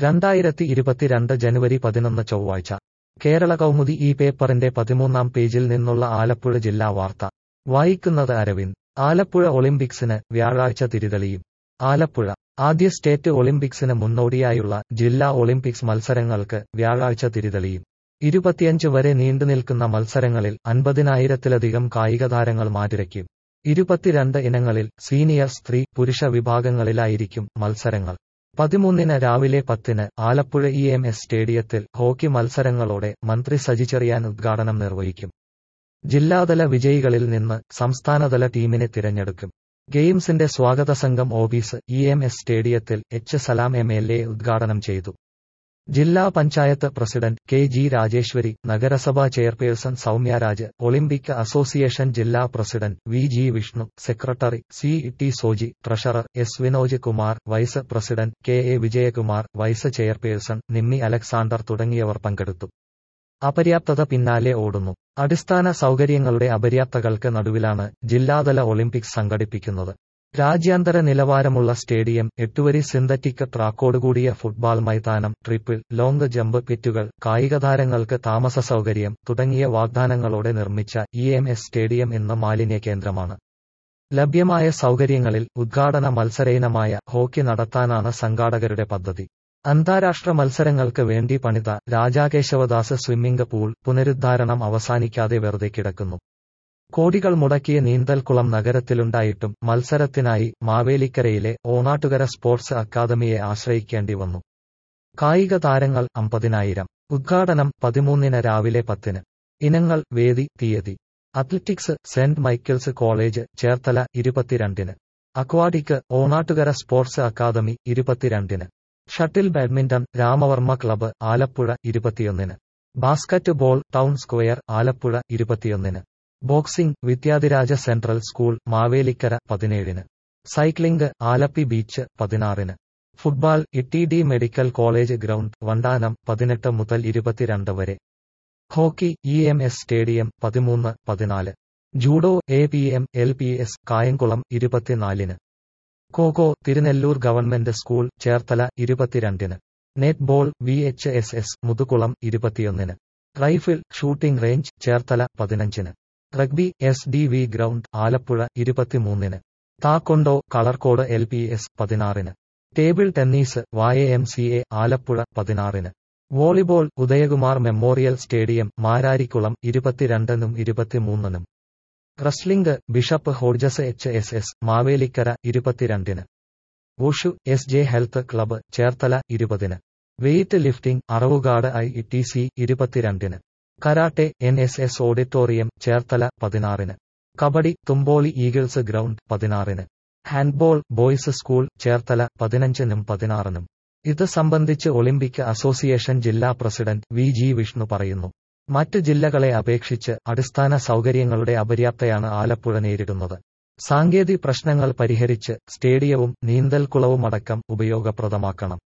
രണ്ടായിരത്തി ഇരുപത്തിരണ്ട് ജനുവരി പതിനൊന്ന് ചൊവ്വാഴ്ച കേരള കൗമുദി ഈ പേപ്പറിന്റെ പതിമൂന്നാം പേജിൽ നിന്നുള്ള ആലപ്പുഴ ജില്ലാ വാർത്ത വായിക്കുന്നത് അരവിന്ദ് ആലപ്പുഴ ഒളിമ്പിക്സിന് വ്യാഴാഴ്ച തിരിതെളിയും ആലപ്പുഴ ആദ്യ സ്റ്റേറ്റ് ഒളിമ്പിക്സിന് മുന്നോടിയായുള്ള ജില്ലാ ഒളിമ്പിക്സ് മത്സരങ്ങൾക്ക് വ്യാഴാഴ്ച തിരിതെളിയും ഇരുപത്തിയഞ്ച് വരെ നീണ്ടുനിൽക്കുന്ന മത്സരങ്ങളിൽ അൻപതിനായിരത്തിലധികം കായികതാരങ്ങൾ മാറ്റുരയ്ക്കും ഇരുപത്തിരണ്ട് ഇനങ്ങളിൽ സീനിയർ സ്ത്രീ പുരുഷ വിഭാഗങ്ങളിലായിരിക്കും മത്സരങ്ങൾ പതിമൂന്നിന് രാവിലെ പത്തിന് ആലപ്പുഴ ഇ എം എസ് സ്റ്റേഡിയത്തിൽ ഹോക്കി മത്സരങ്ങളോടെ മന്ത്രി സജി ചെറിയാൻ ഉദ്ഘാടനം നിർവഹിക്കും ജില്ലാതല വിജയികളിൽ നിന്ന് സംസ്ഥാനതല ടീമിനെ തിരഞ്ഞെടുക്കും ഗെയിംസിന്റെ സ്വാഗത സംഘം ഓഫീസ് ഇ എം എസ് സ്റ്റേഡിയത്തിൽ H Salam M L A ഉദ്ഘാടനം ചെയ്തു ജില്ലാ panchayat president K G Rajeshwari നഗരസഭാ ചെയർപേഴ്സൺ സൗമ്യരാജ് ഒളിമ്പിക് അസോസിയേഷൻ ജില്ലാ president V G Vishnu secretary C T Soji treasurer S Vinoj Kumar vice president K A Vijayakumar vice chairperson Nimmi Alexander തുടങ്ങിയവർ പങ്കെടുത്തു അപര്യാപ്തത പിന്നാലെ ഓടുന്നു അടിസ്ഥാന സൗകര്യങ്ങളുടെ അപര്യാപ്തകൾക്ക് നടുവിലാണ് ജില്ലാതല ഒളിമ്പിക്സ് സംഘടിപ്പിക്കുന്നത് രാജ്യാന്തര നിലവാരമുള്ള സ്റ്റേഡിയം എട്ടുവരി സിന്തറ്റിക് ട്രാക്കോടുകൂടിയ ഫുട്ബോൾ മൈതാനം ട്രിപ്പിൾ ലോങ് ജമ്പ് പിറ്റുകൾ കായികതാരങ്ങൾക്ക് താമസ സൗകര്യം തുടങ്ങിയ വാഗ്ദാനങ്ങളോടെ നിർമ്മിച്ച ഇ എം എസ് സ്റ്റേഡിയം ഇന്ന് മാലിന്യ കേന്ദ്രമാണ് ലഭ്യമായ സൗകര്യങ്ങളിൽ ഉദ്ഘാടന മത്സരയിനമായ ഹോക്കി നടത്താനാണ് സംഘാടകരുടെ പദ്ധതി അന്താരാഷ്ട്ര മത്സരങ്ങൾക്ക് വേണ്ടി പണിത രാജാകേശവദാസ് സ്വിമ്മിംഗ് പൂൾ പുനരുദ്ധാരണം അവസാനിക്കാതെ വെറുതെ കിടക്കുന്നു കോടികൾ മുടക്കിയ നീന്തൽക്കുളം നഗരത്തിലുണ്ടായിട്ടും മത്സരത്തിനായി മാവേലിക്കരയിലെ ഓണാട്ടുകര സ്പോർട്സ് അക്കാദമിയെ ആശ്രയിക്കേണ്ടി വന്നു കായിക താരങ്ങൾ അമ്പതിനായിരം ഉദ്ഘാടനം പതിമൂന്നിന് രാവിലെ പത്തിന് ഇനങ്ങൾ വേദി തീയതി athletics saint Michael's college Cherthala ഇരുപത്തിരണ്ടിന് അക്വാട്ടിക് ഓണാട്ടുകര സ്പോർട്സ് അക്കാദമി ഇരുപത്തിരണ്ടിന് shuttle badminton Ramavarma club Alappuzha ഇരുപത്തിയൊന്നിന് basketball town square Alappuzha ഇരുപത്തിയൊന്നിന് boxing Vidyadhiraja central school Mavelikkara പതിനേഴിന് സൈക്ലിംഗ് ആലപ്പി ബീച്ച് പതിനാറിന് football E D medical college ground Vandanam പതിനെട്ട് മുതൽ ഇരുപത്തിരണ്ട് വരെ hockey E M S stadium പതിമൂന്ന് പതിനാല് judo A P M L P S Kayamkulam ഇരുപത്തിനാലിന് കോകോ തിരുനെല്ലൂർ ഗവൺമെന്റ് സ്കൂൾ ചേർത്തല ഇരുപത്തിരണ്ടിന് net netball V H S S Muthukulam ഇരുപത്തിയൊന്നിന് റൈഫിൾ ഷൂട്ടിംഗ് റേഞ്ച് ചേർത്തല പതിനഞ്ചിന് rugby S D V ground Alappuzha ഇരുപത്തിമൂന്നിന് taekwondo Kalarcode L P S പതിനാറിന് table tennis Y M C A Alappuzha പതിനാറിന് volleyball Udayakumar memorial stadium Mararikulam ഇരുപത്തിരണ്ടിനും ഇരുപത്തിമൂന്നിനും wrestling bishop Hodges H S S Mavelikkara ഇരുപത്തിരണ്ടിന് wushu S J health club Cherthala ഇരുപതിന് weightlifting Aravukad I T C ഇരുപത്തിരണ്ടിന് karate N S S auditorium Cherthala പതിനാറിന് kabaddi Thumpoly Eagles ground പതിനാറിന് handball boys school Cherthala പതിനഞ്ചിനും പതിനാറിനും ഇത് സംബന്ധിച്ച് ഒളിമ്പിക് അസോസിയേഷൻ ജില്ലാ പ്രസിഡന്റ് വി ജി വിഷ്ണു പറയുന്നു മറ്റ് ജില്ലകളെ അപേക്ഷിച്ച് അടിസ്ഥാന സൗകര്യങ്ങളുടെ അപര്യാപ്തയാണ് ആലപ്പുഴ നേരിടുന്നത് സാങ്കേതിക പ്രശ്നങ്ങൾ പരിഹരിച്ച് സ്റ്റേഡിയവും നീന്തൽക്കുളവുമടക്കം ഉപയോഗപ്രദമാക്കണം